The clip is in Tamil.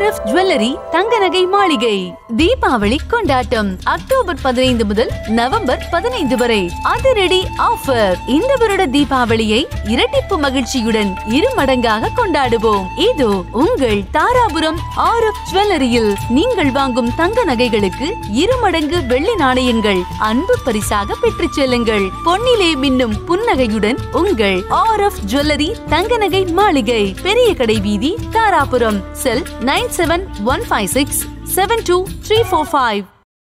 ஆர் எஃப் ஜுவல்லரி தங்க நகை மாளிகை தீபாவளி கொண்டாட்டம் அக்டோபர் பதினைந்து முதல் நவம்பர் பதினைந்து வரை அதிரடி ஆஃபர் இந்த வருட தீபாவளியை இரட்டிப்பு மகிழ்ச்சியுடன் இரு மடங்காக கொண்டாடுவோம் இது உங்கள் தாராபுரம் ஆர் எஃப் ஜுவல்லரியில் நீங்கள் வாங்கும் தங்க நகைகளுக்கு இரு மடங்கு வெள்ளி நாணயங்கள் அன்பு பரிசாக பெற்றுச் செல்லுங்கள் பொன்னிலே மின்னும் புன்னகையுடன் உங்கள் ஆர் எஃப் ஜுவல்லரி தங்க நகை மாளிகை பெரிய கடை வீதி Dharapuram cell nine seven one five six seven two three four five